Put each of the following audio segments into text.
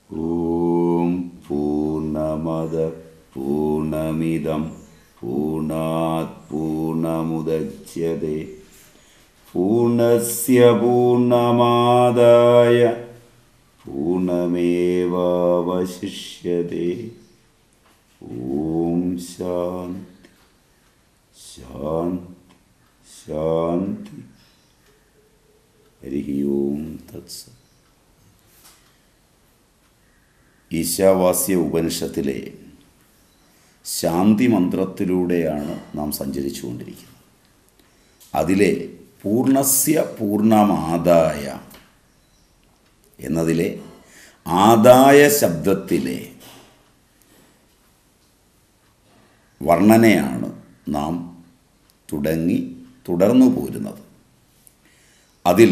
ॐ पूर्णमद पूर्णमिदं पूर्णात् पूर्णमुदच्यते पूर्णस्य पूर्णमादाय पूर्णमेवावशिष्यते ॐ शान्ति शान्ति शान्ति हरिः ओं तत्सत् ഈശാവാസ്യ ഉപനിഷത്തിലെ ശാന്തി മന്ത്രത്തിലൂടെയാണ് നാം സഞ്ചരിച്ചുകൊണ്ടിരിക്കുന്നത് അതിലെ പൂർണ്ണസ്യ പൂർണ്ണമാദായ എന്നതിലെ ആദായ ശബ്ദത്തിലെ വർണ്ണനയാണ് നാം തുടങ്ങി തുടർന്നു പോരുന്നത് അതിൽ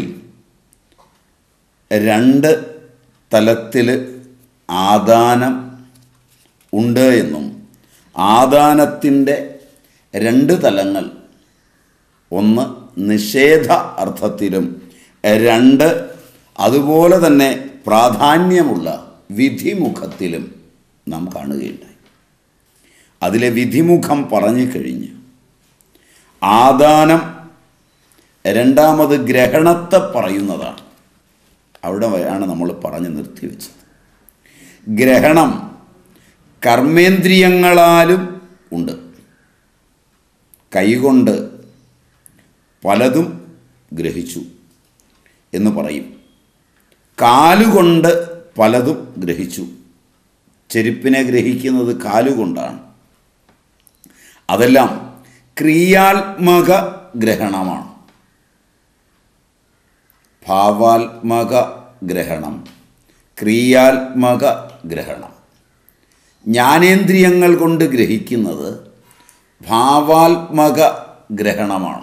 രണ്ട് തലത്തിൽ ആദാനം ഉണ്ട് എന്നും ആദാനത്തിൻ്റെ രണ്ട് തലങ്ങൾ ഒന്ന് നിഷേധ അർത്ഥത്തിലും രണ്ട് അതുപോലെ തന്നെ പ്രാധാന്യമുള്ള വിധിമുഖത്തിലും നാം കാണുകയുണ്ടായി അതിലെ വിധിമുഖം പറഞ്ഞു കഴിഞ്ഞ് ആദാനം രണ്ടാമത് ഗ്രഹണത്തെ പറയുന്നതാണ് അവിടെ ആണ് നമ്മൾ പറഞ്ഞു നിർത്തിവെച്ചത് ഗ്രഹണം കർമ്മേന്ദ്രിയങ്ങളാലും ഉണ്ട് കൈകൊണ്ട് പലതും ഗ്രഹിച്ചു എന്ന് പറയും കാലുകൊണ്ട് പലതും ഗ്രഹിച്ചു ചെരുപ്പിനെ ഗ്രഹിക്കുന്നത് കാലുകൊണ്ടാണ് അതെല്ലാം ക്രിയാത്മക ഗ്രഹണമാണ് ഭാവാത്മക ഗ്രഹണം ക്രിയാത്മക ഗ്രഹണം ജ്ഞാനേന്ദ്രിയങ്ങൾ കൊണ്ട് ഗ്രഹിക്കുന്നത് ഭാവാത്മക ഗ്രഹണമാണ്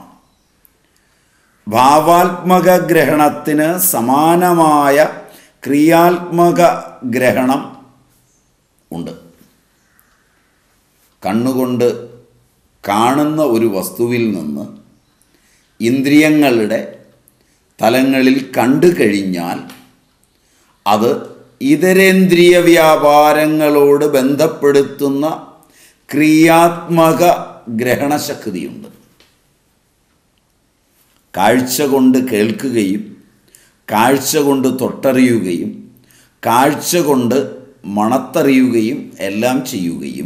ഭാവാത്മക ഗ്രഹണത്തിന് സമാനമായ ക്രിയാത്മക ഗ്രഹണം ഉണ്ട് കണ്ണുകൊണ്ട് കാണുന്ന ഒരു വസ്തുവിൽ നിന്ന് ഇന്ദ്രിയങ്ങളുടെ തലങ്ങളിൽ കണ്ടു കഴിഞ്ഞാൽ അത് ഇതരേന്ദ്രിയ വ്യാപാരങ്ങളോട് ബന്ധപ്പെടുത്തുന്ന ക്രിയാത്മക ഗ്രഹണശക്തിയുണ്ട് കാഴ്ച കൊണ്ട് കേൾക്കുകയും കാഴ്ച കൊണ്ട് തൊട്ടറിയുകയും കാഴ്ച കൊണ്ട് മണത്തറിയുകയും എല്ലാം ചെയ്യുകയും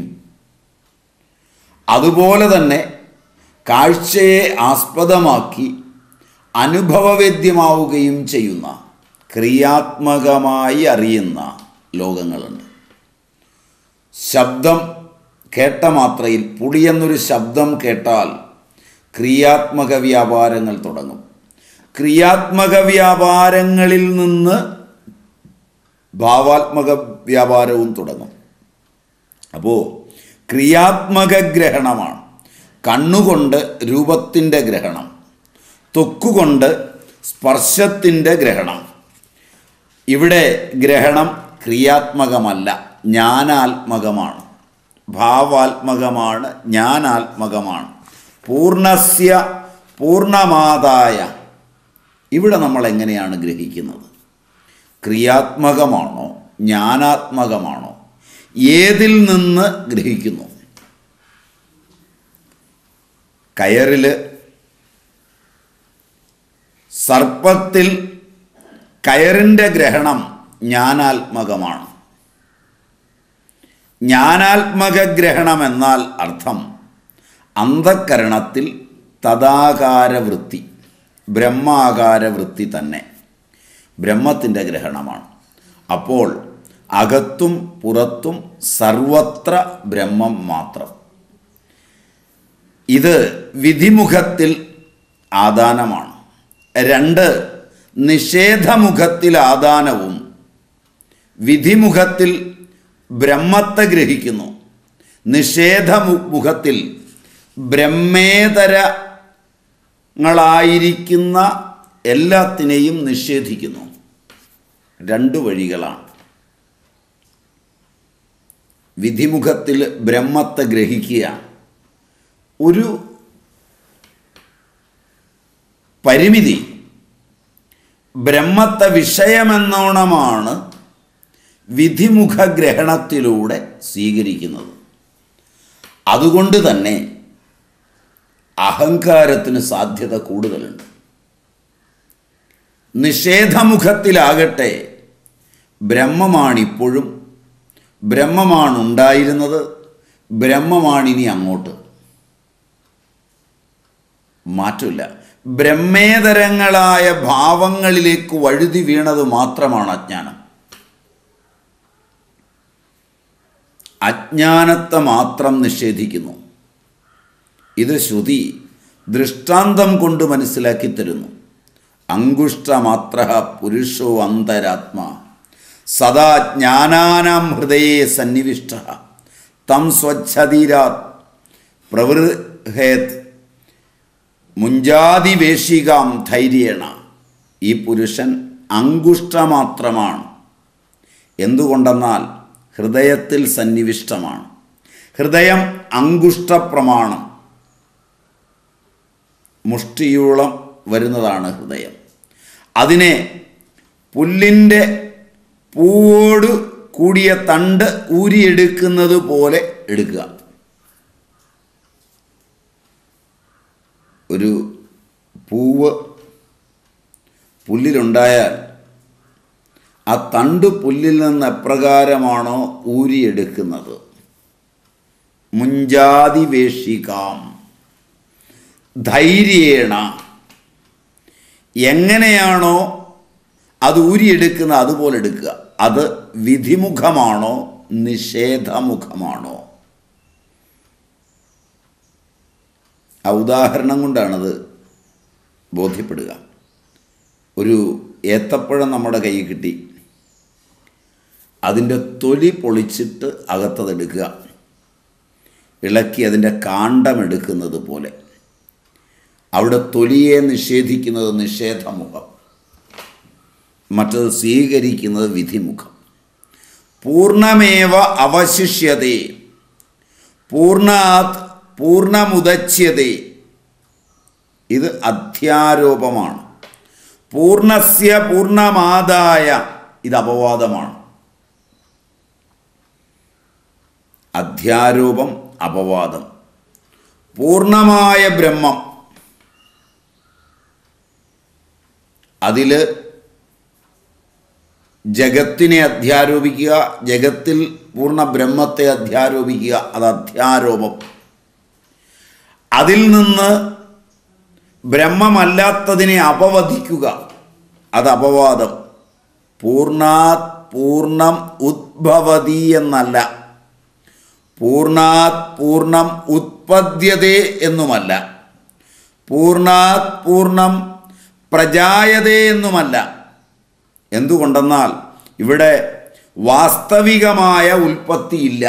അതുപോലെ തന്നെ കാഴ്ചയെ ആസ്പദമാക്കി അനുഭവവേദ്യമാവുകയും ചെയ്യുന്ന ക്രിയാത്മകമായി അറിയുന്ന ലോകങ്ങളുണ്ട് ശബ്ദം കേട്ട മാത്രയിൽ പുളിയെന്നൊരു ശബ്ദം കേട്ടാൽ ക്രിയാത്മക വ്യാപാരങ്ങൾ തുടങ്ങും ക്രിയാത്മക വ്യാപാരങ്ങളിൽ നിന്ന് ഭാവാത്മക വ്യാപാരവും തുടങ്ങും അപ്പോൾ ക്രിയാത്മക ഗ്രഹണമാണ് കണ്ണുകൊണ്ട് രൂപത്തിൻ്റെ ഗ്രഹണം തൊക്കുകൊണ്ട് സ്പർശത്തിൻ്റെ ഗ്രഹണം ഇവിടെ ഗ്രഹണം ക്രിയാത്മകമല്ല ജ്ഞാനാത്മകമാണ് ഭാവാത്മകമാണ് ജ്ഞാനാത്മകമാണ് പൂർണ്ണസ്യ പൂർണ്ണമാതായ ഇവിടെ നമ്മൾ എങ്ങനെയാണ് ഗ്രഹിക്കുന്നത് ക്രിയാത്മകമാണോ ജ്ഞാനാത്മകമാണോ ഏതിൽ നിന്ന് ഗ്രഹിക്കുന്നു കയറിൽ സർപ്പത്തിൽ കയറിൻ്റെ ഗ്രഹണം ജ്ഞാനാത്മകമാണ് ജ്ഞാനാത്മക ഗ്രഹണം എന്നാൽ അർത്ഥം അന്ധക്കരണത്തിൽ തഥാകാരവൃത്തി ബ്രഹ്മാകാരവൃത്തി തന്നെ ബ്രഹ്മത്തിൻ്റെ ഗ്രഹണമാണ് അപ്പോൾ അകത്തും പുറത്തും സർവത്ര ബ്രഹ്മം മാത്രം ഇത് വിധിമുഖത്തിൽ ആദാനമാണ് രണ്ട് നിഷേധമുഖത്തിൽ ആദാനവും വിധിമുഖത്തിൽ ബ്രഹ്മത്തെ ഗ്രഹിക്കുന്നു നിഷേധമുഖത്തിൽ ബ്രഹ്മേതരങ്ങളായിരിക്കുന്ന എല്ലാത്തിനെയും നിഷേധിക്കുന്നു രണ്ട് വഴികളാണ് വിധിമുഖത്തിൽ ബ്രഹ്മത്തെ ഗ്രഹിക്കുക ഒരു പരിമിതി ബ്രഹ്മത്തെ വിഷയമെന്നോണമാണ് വിധിമുഖ ഗ്രഹണത്തിലൂടെ സ്വീകരിക്കുന്നത് അതുകൊണ്ട് തന്നെ അഹങ്കാരത്തിന് സാധ്യത കൂടുതലുണ്ട് നിഷേധമുഖത്തിലാകട്ടെ ബ്രഹ്മമാണിപ്പോഴും ബ്രഹ്മമാണുണ്ടായിരുന്നത് ബ്രഹ്മമാണിനി അങ്ങോട്ട് മാറ്റമില്ല ബ്രഹ്മേതരങ്ങളായ ഭാവങ്ങളിലേക്ക് വഴുതി വീണത് മാത്രമാണ് അജ്ഞാനം അജ്ഞാനത്തെ മാത്രം നിഷേധിക്കുന്നു ഇത് ശ്രുതി ദൃഷ്ടാന്തം കൊണ്ട് മനസ്സിലാക്കി തരുന്നു അങ്കുഷ്ടമാത്ര പുരുഷോ അന്തരാത്മാ സദാ ജ്ഞാനാനാം ഹൃദയെ സന്നിവിഷ്ട തം സ്വച്ഛതീരാത് പ്രവൃഹേത് മുഞ്ചാതിവേശികാം ധൈര്യേണ ഈ പുരുഷൻ അങ്കുഷ്ടമാത്രമാണ് എന്തുകൊണ്ടെന്നാൽ ഹൃദയത്തിൽ സന്നിവിഷ്ടമാണ് ഹൃദയം അങ്കുഷ്ടപ്രമാണം മുഷ്ടിയോളം വരുന്നതാണ് ഹൃദയം അതിനെ പുല്ലിൻ്റെ പൂവോട് കൂടിയ തണ്ട് ഊരിയെടുക്കുന്നത് പോലെ എടുക്കുക ഒരു പൂവ് പുല്ലിലുണ്ടായാൽ ആ തണ്ട് പുല്ലിൽ നിന്ന് എപ്രകാരമാണോ ഊരിയെടുക്കുന്നത് മുഞ്ചാതിവേഷികാം ധൈര്യേണ എങ്ങനെയാണോ അത് ഊരിയെടുക്കുന്നത് അതുപോലെ എടുക്കുക അത് വിധിമുഖമാണോ നിഷേധമുഖമാണോ ആ ഉദാഹരണം കൊണ്ടാണത് ബോധ്യപ്പെടുക ഒരു ഏത്തപ്പഴം നമ്മുടെ കയ്യിൽ കിട്ടി അതിൻ്റെ തൊലി പൊളിച്ചിട്ട് അകത്തതെടുക്കുക ഇളക്കി അതിൻ്റെ കാണ്ടമെടുക്കുന്നത് പോലെ അവിടെ തൊലിയെ നിഷേധിക്കുന്നത് നിഷേധമുഖം മറ്റത് സ്വീകരിക്കുന്നത് വിധിമുഖം പൂർണ്ണമേവ അവശിഷ്യതേ പൂർണ്ണാത് പൂർണ്ണമുദച്യതേ ഇത് അധ്യാരോപമാണ് പൂർണ്ണസ്യ പൂർണ്ണമാതായ ഇത് അപവാദമാണ് അധ്യാരോപം അപവാദം പൂർണ്ണമായ ബ്രഹ്മം അതിൽ ജഗത്തിനെ അധ്യാരോപിക്കുക ജഗത്തിൽ പൂർണ്ണ ബ്രഹ്മത്തെ അധ്യാരോപിക്കുക അത് അധ്യാരോപം അതിൽ നിന്ന് ബ്രഹ്മമല്ലാത്തതിനെ അപവദിക്കുക അത് അപവാദം പൂർണാത് പൂർണ്ണം ഉദ്ഭവതി എന്നല്ല പൂർണാത് പൂർണ്ണം ഉത്പദ്യതേ എന്നുമല്ല പൂർണാത് പൂർണ്ണം പ്രജായതേ എന്നുമല്ല എന്തുകൊണ്ടെന്നാൽ ഇവിടെ വാസ്തവികമായ ഉൽപ്പത്തിയില്ല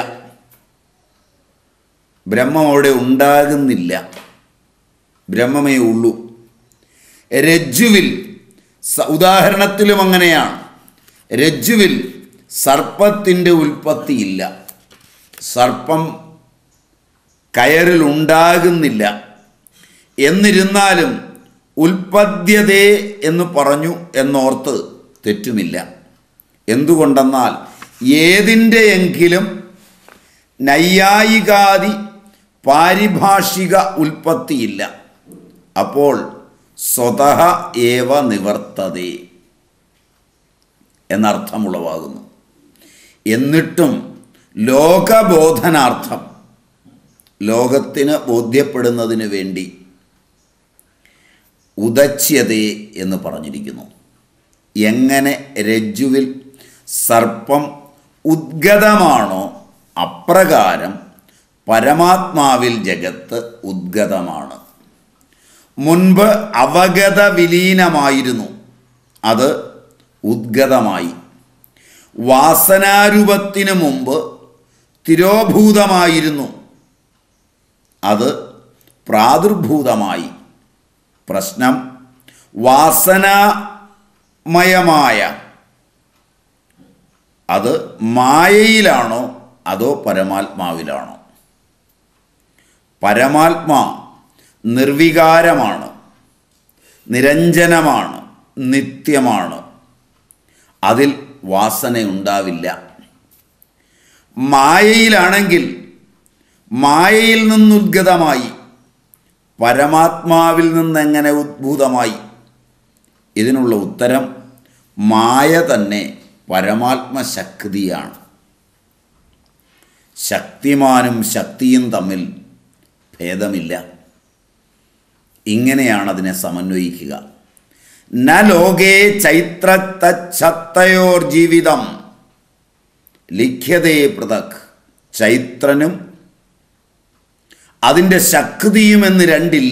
ബ്രഹ്മം അവിടെ ഉണ്ടാകുന്നില്ല ബ്രഹ്മമേ ഉള്ളൂ രജ്ജുവിൽ സ- ഉദാഹരണത്തിലും അങ്ങനെയാണ് രജ്ജുവിൽ സർപ്പത്തിൻ്റെ ഉൽപ്പത്തിയില്ല സർപ്പം കയറിൽ ഉണ്ടാകുന്നില്ല എന്നിരുന്നാലും ഉൽപ്പദ്യതേ എന്ന് പറഞ്ഞു എന്നോർത്ത് തെറ്റുമില്ല എന്തുകൊണ്ടെന്നാൽ ഏതിൻ്റെയെങ്കിലും നൈയായികാദി പാരിഭാഷിക ഉൽപ്പത്തിയില്ല അപ്പോൾ സ്വതഃ ഏവ നിവർത്തതേ എന്നർത്ഥമുളവാകുന്നു എന്നിട്ടും ലോകബോധനാർത്ഥം ലോകത്തിന് ബോധ്യപ്പെടുന്നതിന് വേണ്ടി ഉദച്യതേ എന്ന് പറഞ്ഞിരിക്കുന്നു എങ്ങനെ രജ്ജുവിൽ സർപ്പം ഉദ്ഗതമാണോ അപ്രകാരം പരമാത്മാവിൽ ജഗത്ത് ഉദ്ഗതമാണ് മുൻപ് അവഗത വിലീനമായിരുന്നു അത് ഉദ്ഗതമായി വാസനാരൂപത്തിന് മുമ്പ് തിരോഭൂതമായിരുന്നു അത് പ്രാദുർഭൂതമായി പ്രശ്നം വാസനാമയമായ അത് മായയിലാണോ അതോ പരമാത്മാവിലാണോ പരമാത്മാ നിർവികാരമാണ് നിരഞ്ജനമാണ് നിത്യമാണ് അതിൽ വാസനയുണ്ടാവില്ല മായയിലാണെങ്കിൽ മായയിൽ നിന്നുദ്ഗതമായി പരമാത്മാവിൽ നിന്നെങ്ങനെ ഉദ്ഭൂതമായി ഇതിനുള്ള ഉത്തരം മായ തന്നെ പരമാത്മശക്തിയാണ് ശക്തിമാനും ശക്തിയും തമ്മിൽ ഭേദമില്ല ഇങ്ങനെയാണ് അതിനെ സമന്വയിക്കുക ന ലോകേ ചൈത്രത്തച്ഛത്തയോർ ജീവിതം ലിഖ്യതേ പൃഥക് ചൈത്രനും അതിൻ്റെ ശക്തിയും എന്ന് രണ്ടില്ല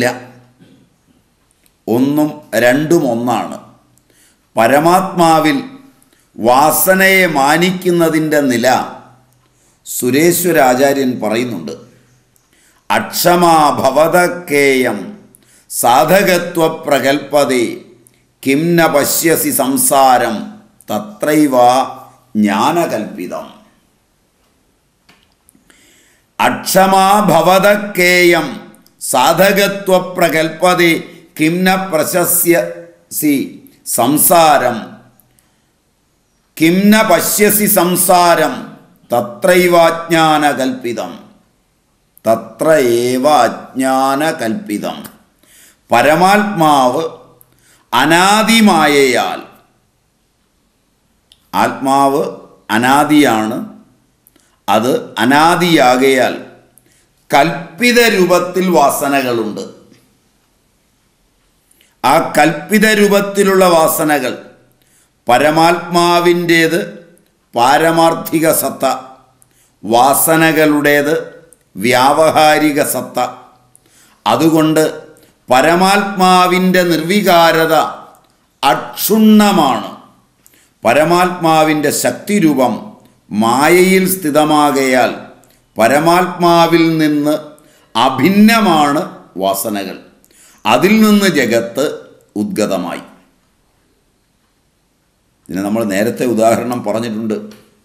ഒന്നും രണ്ടും ഒന്നാണ് പരമാത്മാവിൽ വാസനയെ മാനിക്കുന്നതിൻ്റെ നില സുരേശ്വരാചാര്യൻ പറയുന്നുണ്ട് അക്ഷമാ ഭവതക്കേയം സാധകത്വ പ്രകൽപ്പതേ കിം ന പശ്യസി സംസാരം തത്രൈവ ജ്ഞാനകൽപ്പിതം അക്ഷമാ ഭവതക്കേയം സാധകത്വ പ്രകൽപ്പതേ കിം ന പ്രശസ്യസി സംസാരം കിം ന പശ്യസി സംസാരം തത്രൈവാജ്ഞാനകൽപ്പിതം തത്ര ഏവ അജ്ഞാനകൽപ്പിതം പരമാത്മാവ് അനാദിമായയാൽ ആത്മാവ് അനാദിയാണ് അത് അനാദിയാകയാൽ കൽപ്പിത രൂപത്തിൽ വാസനകളുണ്ട് ആ കൽപ്പിത രൂപത്തിലുള്ള വാസനകൾ പരമാത്മാവിൻ്റേത് പാരമാർത്ഥിക സത്ത വാസനകളുടേത് വ്യാവഹാരിക സത്ത അതുകൊണ്ട് പരമാത്മാവിൻ്റെ നിർവികാരത അക്ഷുണ്ണമാണ് പരമാത്മാവിൻ്റെ ശക്തിരൂപം മായയിൽ സ്ഥിതമാകയാൽ പരമാത്മാവിൽ നിന്ന് അഭിന്നമാണ് വാസനകൾ അതിൽ നിന്ന് ജഗത്ത് ഉദ്ഗതമായി ഇതിന് നമ്മൾ നേരത്തെ ഉദാഹരണം പറഞ്ഞിട്ടുണ്ട്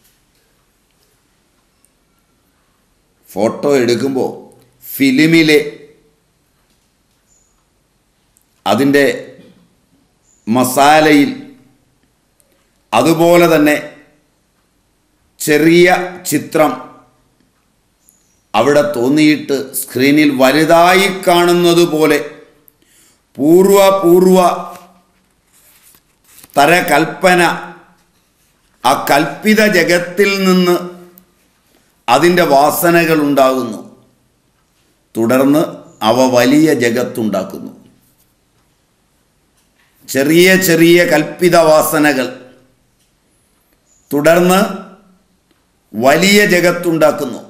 ഫോട്ടോ എടുക്കുമ്പോൾ ഫിലിമിലെ അതിൻ്റെ മസാലയിൽ അതുപോലെ തന്നെ ചെറിയ ചിത്രം അവിടെ തോന്നിയിട്ട് സ്ക്രീനിൽ വലുതായി കാണുന്നത് പോലെ പൂർവ പൂർവ തരകൽപ്പന ആ കൽപ്പിത ജഗത്തിൽ നിന്ന് അതിൻ്റെ വാസനകൾ ഉണ്ടാകുന്നു തുടർന്ന് അവ വലിയ ജഗത്തുണ്ടാക്കുന്നു ചെറിയ ചെറിയ കൽപ്പിത വാസനകൾ തുടർന്ന് വലിയ ജഗത്തുണ്ടാക്കുന്നു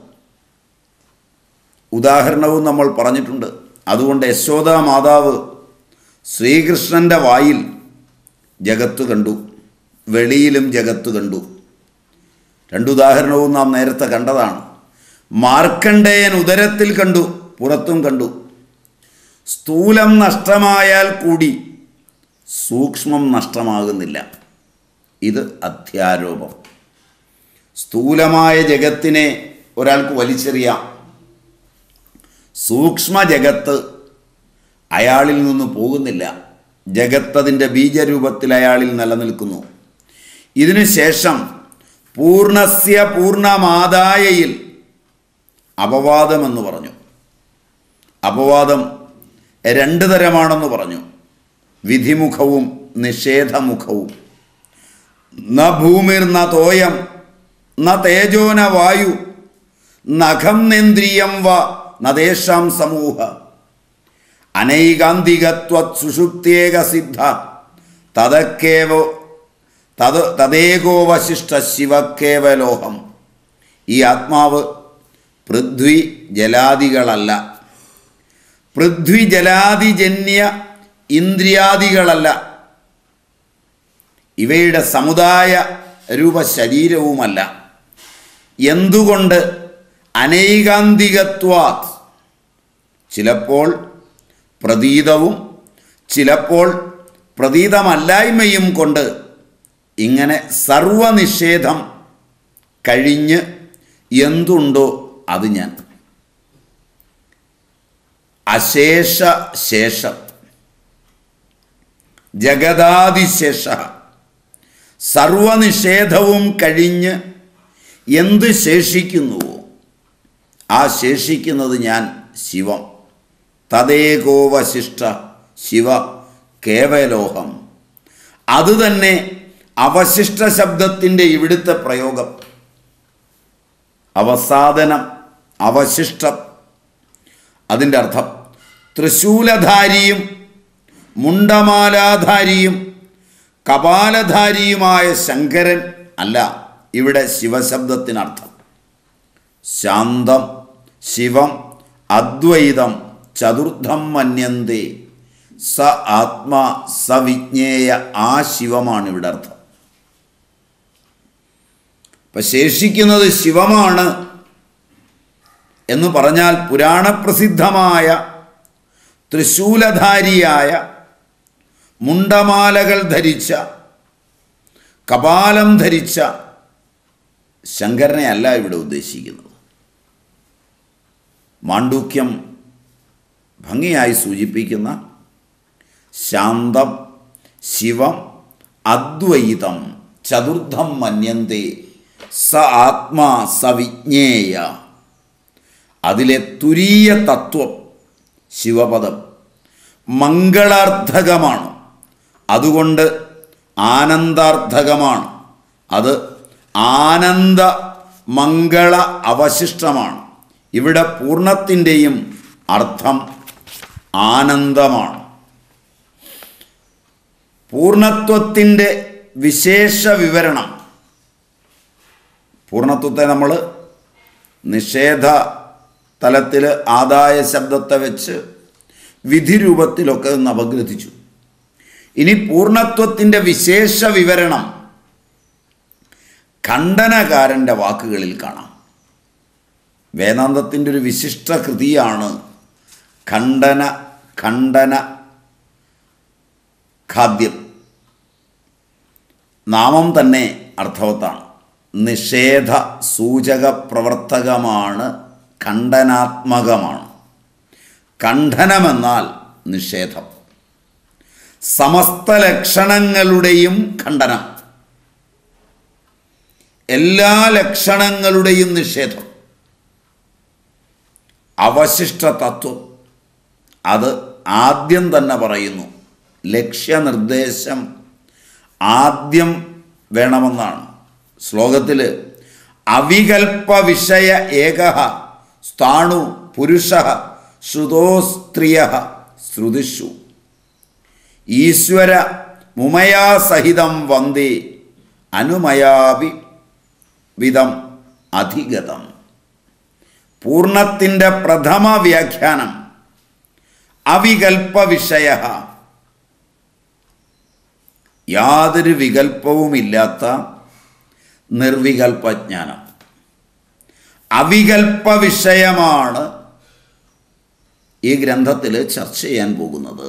ഉദാഹരണവും നമ്മൾ പറഞ്ഞിട്ടുണ്ട് അതുകൊണ്ട് യശോദ മാതാവ് ശ്രീകൃഷ്ണൻ്റെ വായിൽ ജഗത്ത് കണ്ടു വെളിയിലും ജഗത്ത് കണ്ടു രണ്ടുദാഹരണവും നാം നേരത്തെ കണ്ടതാണ് മാർക്കണ്ഡേയൻ ഉദരത്തിൽ കണ്ടു പുറത്തും കണ്ടു സ്ഥൂലം നഷ്ടമായാൽ കൂടി സൂക്ഷ്മം നഷ്ടമാകുന്നില്ല ഇത് അധ്യാരോപം സ്ഥൂലമായ ജഗത്തിനെ ഒരാൾക്ക് വലിച്ചെറിയാം സൂക്ഷ്മ ജഗത്ത് അയാളിൽ നിന്ന് പോകുന്നില്ല ജഗത്തതിൻ്റെ ബീജരൂപത്തിൽ അയാളിൽ നിലനിൽക്കുന്നു ഇതിനു ശേഷം പൂർണ്ണസ്യ പൂർണ്ണമാതായയിൽ അപവാദമെന്ന് പറഞ്ഞു അപവാദം രണ്ട് തരമാണെന്ന് പറഞ്ഞു വിധിമുഖവും നിഷേധമുഖവും ന ഭൂമിർ ന തോയം ന തേജോ ന വായു നഖം നേന്ദ്രിയം വ നദേശാം സമൂഹ അനൈകാന്തികത്വത് സുഷുപ്തേക സിദ്ധ തതക്കേവോ തത് തദേകോവശിഷ്ട ശിവക്കേവലോഹം ഈ ആത്മാവ് പൃഥ്വി ജലാദികളല്ല പൃഥ്വി ജലാദിജന്യ ഇന്ദ്രിയാദികളല്ല ഇവയുടെ സമുദായ രൂപ ശരീരവുമല്ല എന്തുകൊണ്ട് അനൈകാന്തികത്വാത് ചിലപ്പോൾ പ്രതീതവും ചിലപ്പോൾ പ്രതീതമല്ലായ്മയും കൊണ്ട് ഇങ്ങനെ സർവനിഷേധം കഴിഞ്ഞ് എന്തുണ്ടോ അത് ഞാൻ അശേഷ ശേഷം ജഗദാതിശേഷ സർവനിഷേധവും കഴിഞ്ഞ് എന്ത് ശേഷിക്കുന്നുവോ ആ ശേഷിക്കുന്നത് ഞാൻ ശിവം തദേകോവശിഷ്ട ശിവ കേവലോഹം അതുതന്നെ അവശിഷ്ട ശബ്ദത്തിൻ്റെ ഇവിടുത്തെ പ്രയോഗം അവസാദനം അവശിഷ്ടം അതിൻ്റെ അർത്ഥം തൃശൂലധാരിയും മുണ്ടമാലാധാരിയും കപാലധാരിയുമായ ശങ്കരൻ അല്ല ഇവിടെ ശിവശബ്ദത്തിനർത്ഥം ശാന്തം ശിവം അദ്വൈതം ചതുർത്ഥം മന്യന്തേ സ ആത്മാ സവിജ്ഞേയ ആ ശിവമാണ് ഇവിടെ അർത്ഥം ഇപ്പം ശേഷിക്കുന്നത് ശിവമാണ് എന്ന് പറഞ്ഞാൽ പുരാണപ്രസിദ്ധമായ തൃശൂലധാരിയായ മുണ്ടമാലകൾ ധരിച്ച കപാലം ധരിച്ച ശങ്കരനെ അല്ല ഇവിടെ ഉദ്ദേശിക്കുന്നത് മാണ്ഡൂക്യം ഭംഗിയായി സൂചിപ്പിക്കുന്ന ശാന്തം ശിവം അദ്വൈതം ചതുർത്ഥം മന്യന്തേ സ ആത്മാ സവിജ്ഞേയ അതിലെ തുരീയ തത്വം ശിവപദം മംഗളാർത്ഥകമാണ് അതുകൊണ്ട് ആനന്ദാർത്ഥകമാണ് അത് ആനന്ദ മംഗള അവശിഷ്ടമാണ് ഇവിടെ പൂർണ്ണത്തിൻ്റെയും അർത്ഥം ആനന്ദമാണ് പൂർണ്ണത്വത്തിൻ്റെ വിശേഷ വിവരണം പൂർണ്ണത്വത്തെ നമ്മൾ നിഷേധ തലത്തിൽ ആദായ ശബ്ദത്തെ വെച്ച് വിധിരൂപത്തിലൊക്കെ ഒന്ന് അപഗ്രഥിച്ചു ഇനി പൂർണ്ണത്വത്തിൻ്റെ വിശേഷ വിവരണം ഖണ്ഡനകാരൻ്റെ വാക്കുകളിൽ കാണാം വേദാന്തത്തിൻ്റെ ഒരു വിശിഷ്ട കൃതിയാണ് ഖണ്ഡന ഖണ്ഡന ഖാദ്യം നാമം തന്നെ അർത്ഥവത്താണ് നിഷേധ സൂചക പ്രവർത്തകമാണ് ഖണ്ഡനാത്മകമാണ് ഖണ്ഡനമെന്നാൽ നിഷേധം സമസ്ത ലക്ഷണങ്ങളുടെയും ഖണ്ഡനം എല്ലാ ലക്ഷണങ്ങളുടെയും നിഷേധം അവശിഷ്ട തത്വം അത് ആദ്യം തന്നെ പറയുന്നു ലക്ഷ്യനിർദ്ദേശം ആദ്യം വേണമെന്നാണ് ശ്ലോകത്തിൽ അവികൽപ്പ വിഷയ ഏക സ്ഥാണു പുരുഷ ശ്രുതോ സ്ത്രിയ ശ്രുതിഷു ഈശ്വര മുമയാ സഹിതം വന്ദേ അനുമയാവി വിധം അധിഗതം പൂർണ്ണത്തിൻ്റെ പ്രഥമ വ്യാഖ്യാനം അവികൽപ്പ വിഷയ യാതൊരു വികൽപ്പവുമില്ലാത്ത നിർവികൽപ്പജ്ഞാനം അവികൽപ്പ വിഷയമാണ് ഈ ഗ്രന്ഥത്തിൽ ചർച്ച ചെയ്യാൻ പോകുന്നത്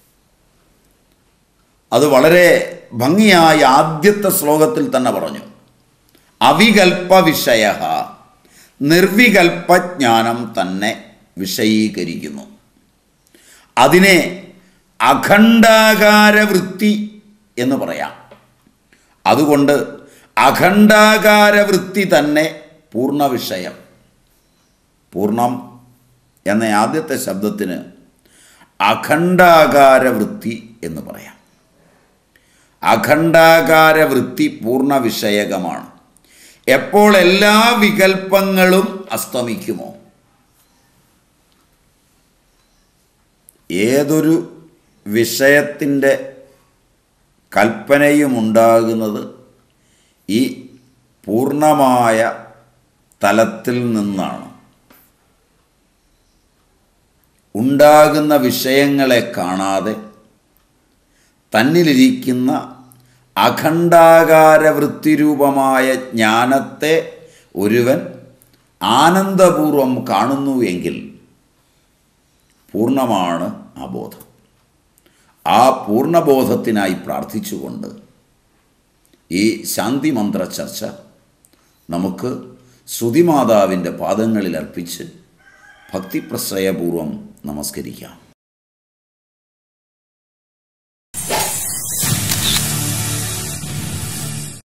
അത് വളരെ ഭംഗിയായി ആദ്യത്തെ ശ്ലോകത്തിൽ തന്നെ പറഞ്ഞു അവികൽപ്പ വിഷയ നിർവികൽപ്പജ്ഞാനം തന്നെ വിഷയീകരിക്കുന്നു അതിനെ അഖണ്ഡാകാര വൃത്തി എന്ന് പറയാം അതുകൊണ്ട് അഖണ്ഡാകാര വൃത്തി തന്നെ പൂർണ്ണ വിഷയം പൂർണ്ണം എന്ന ആദ്യത്തെ ശബ്ദത്തിന് അഖണ്ഡാകാര വൃത്തി എന്ന് പറയാം അഖണ്ഡാകാര വൃത്തി പൂർണ്ണ വിഷയകമാണ് എപ്പോൾ എല്ലാ വികൽപ്പങ്ങളും അസ്തമിക്കുമോ ഏതൊരു വിഷയത്തിൻ്റെ കൽപ്പനയും ഉണ്ടാകുന്നത് ഈ പൂർണ്ണമായ തലത്തിൽ നിന്നാണ് ഉണ്ടാകുന്ന വിഷയങ്ങളെ കാണാതെ തന്നിലിരിക്കുന്ന അഖണ്ഡാകാര വൃത്തിരൂപമായ ജ്ഞാനത്തെ ഒരുവൻ ആനന്ദപൂർവം കാണുന്നു എങ്കിൽ പൂർണ്ണമാണ് ആ ബോധം ആ പൂർണ്ണബോധത്തിനായി പ്രാർത്ഥിച്ചുകൊണ്ട് ഈ ശാന്തി മന്ത്ര ചർച്ച നമുക്ക് ശ്രുതിമാതാവിൻ്റെ പാദങ്ങളിൽ അർപ്പിച്ച് ഭക്തിപ്രശ്രയപൂർവം നമസ്കരിക്കാം